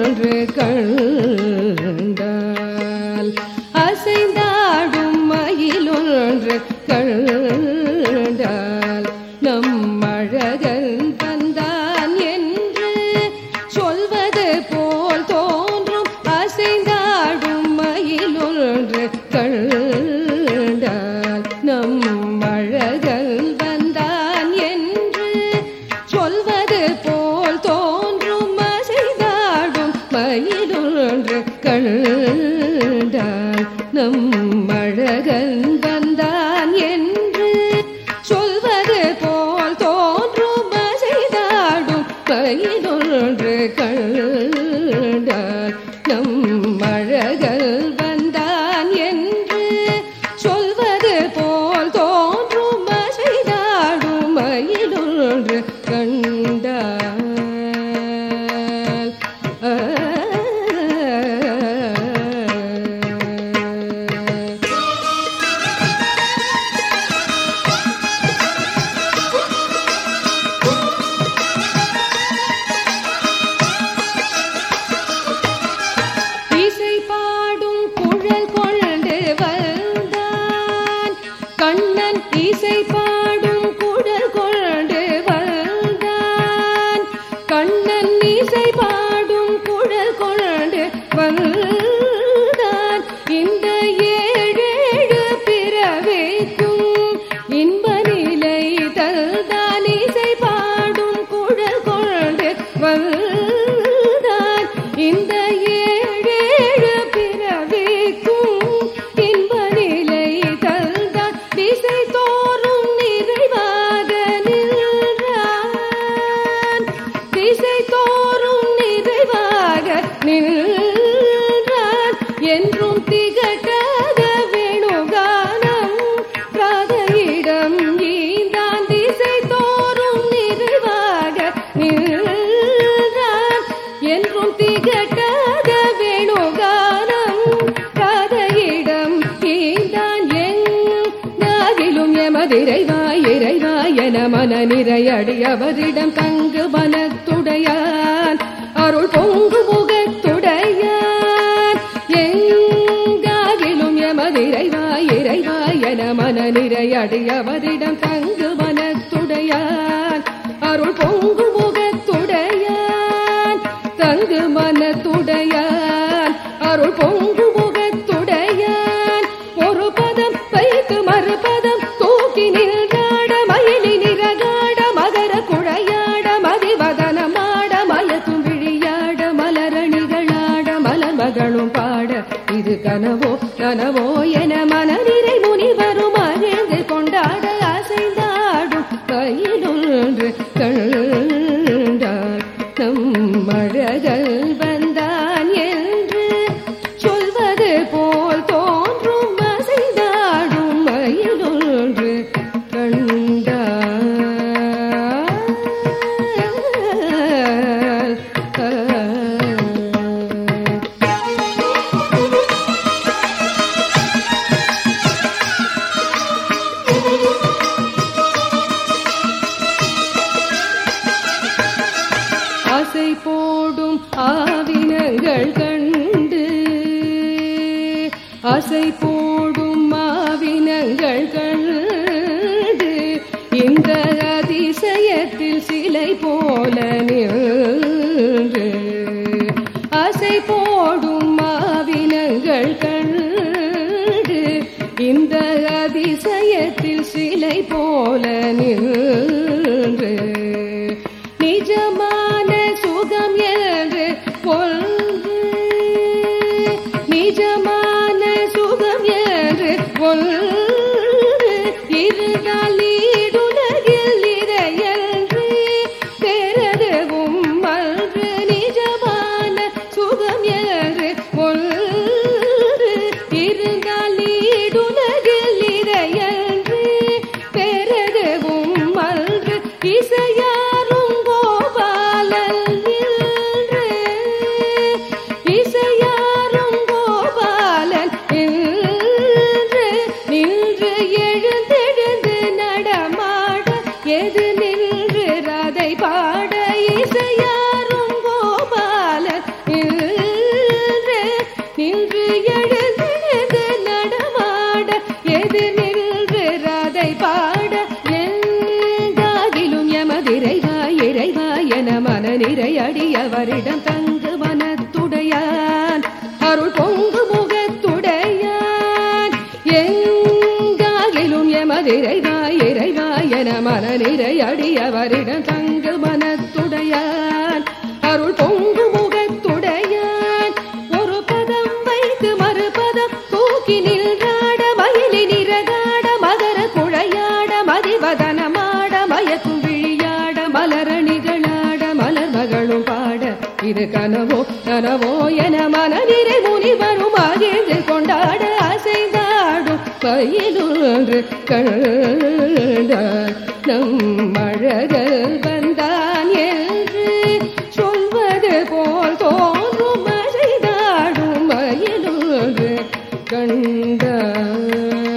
மயிலொன்று கண்டால் அசைந்தாடும் மயிலொன்று கண்டால் நம் அழகன் வந்தான் என்று சொல்வது போல் தோன்றும் அசைந்தாடும் மயிலொன்று கண்டால் நம் அழகன் வந்தான் என்று சொல்வது போல் தோன்றும் அசைந்தாடும் மயிலொன்று கண்டால் நம் அழகன் வந்தான் என்று சொல்வது போல் தோன்றும் அசைந்தாடும் மயிலொன்று கண்டால் நம் அழகல் வந்தான் என்று சொல்வது போல் தோன்றும் அசைதாடும் மயிலொன்று கண்டால் ஆ இசை பாடும் குழல் கொண்டு வந்தான் கண்ணன் இசை பாடும் குழல் கொண்டு வந்தான் கண்ணன் இசை பாடும் குழல் கொண்டு வந்தான் இந்த ஏழேழு பிறவிக்கும் இன்ப நிலை தல்தான் இசை பாடும் குழல் கொண்டு வந்தான் இந்த ஏழேழு பிறவிக்கும் இன்ப நிலை தல்தான் திசை தோறும் நிறைவாக நின்றான் திசை தோறும் நிறைவாக நின்றான் என்றும் திகட்டாத வேணுகானம் ராதையிடம் ஈந்தான் திசை தோறும் நிறைவாக நின்றான் என்றும் திகட்டாத வேணுகானம் ராதையிடம் ஈந்தான் எங்காகிலும் எமதிரைவாய் இறைவாய் என மன நிறையடியவரிடம் தங்கு மனத்துடையான் அருள் பொங்கு முகத்துடையான் எங்காகிலும் எமதிரைவாய் இறைவாய் என மன நிறையடியவரிடம் தங்கு மனத்துடையான் அருள் பொங்கு முகத்துடையான் தங்கு மனத்துடையான் அருள் பொங்கு முகத்துடையான் ஒரு பதம் வைத்து மறுபதம் தூக்கி நின்றாட மயிலி நிறகாட மகர குழையாட மதிவதனமாட மயக்கும் விழியாட மலரணிகளாட மலர்மகளும் பாட இது கனவோ கனவோ என மனநிறை முனிவரும் அழிந்து கொண்டாட அசைந்தாடும் கையிலொன்று கண்டார் நம் அழகல் வந்தான் என்று சொல்வது போல் தோன்றும் அசைந்தாடும் மயிலொன்று கண்டார் ஆசை போடும் ஆவினங்கள் கண்டு ஆசை போடும் ஆவினங்கள் கண்டு இந்த அதிசயத்தில் சிலை போல நின்று ஆசை போடும் ஆவினங்கள் கண்டு இந்த அதிசயத்தில் சிலை போல நின்று நிஜமான சுகம் என்று ஒன்று நிஜமான சுகம் என்று ஒன்று இருந்தால் ஈடுலகில் இதையன்று பெறதுவும் அன்று நிஜமான சுகம் என்று ஒன்று இருந்தால் ஈடுலகில் இதையன்று பெறதுவும் அன்று இசை வருடம் தங்கு மனத்துடையான் அருள் பொங்கு முகத்துடையான் எங்காகிலும் எமதிரைவாய் இறைவாய் என மனநிறை அடியவரிடம் தங்கு மனத்துடையான் அருள் பொங்கு முகத்துடையான் ஒரு பதம் வைத்து மறுபதம் தூக்கி நின்றாட மயிலி நிறகாட மகர குழையாட மதிவதனமாட மயக்கும் விழியாட மலரணிகளாட மலர் மகளும் பாட இது கனவோ கனவோ என மனநிறை முனிவரும் மகிழ்ந்து கொண்டாட அசைந்தாடும் பயிலொன்று கண்ட நம் அழகல் வந்தான் என்று சொல்வது போல் தோன்றும் அசைந்தாடும் மயிலொன்று கண்டான்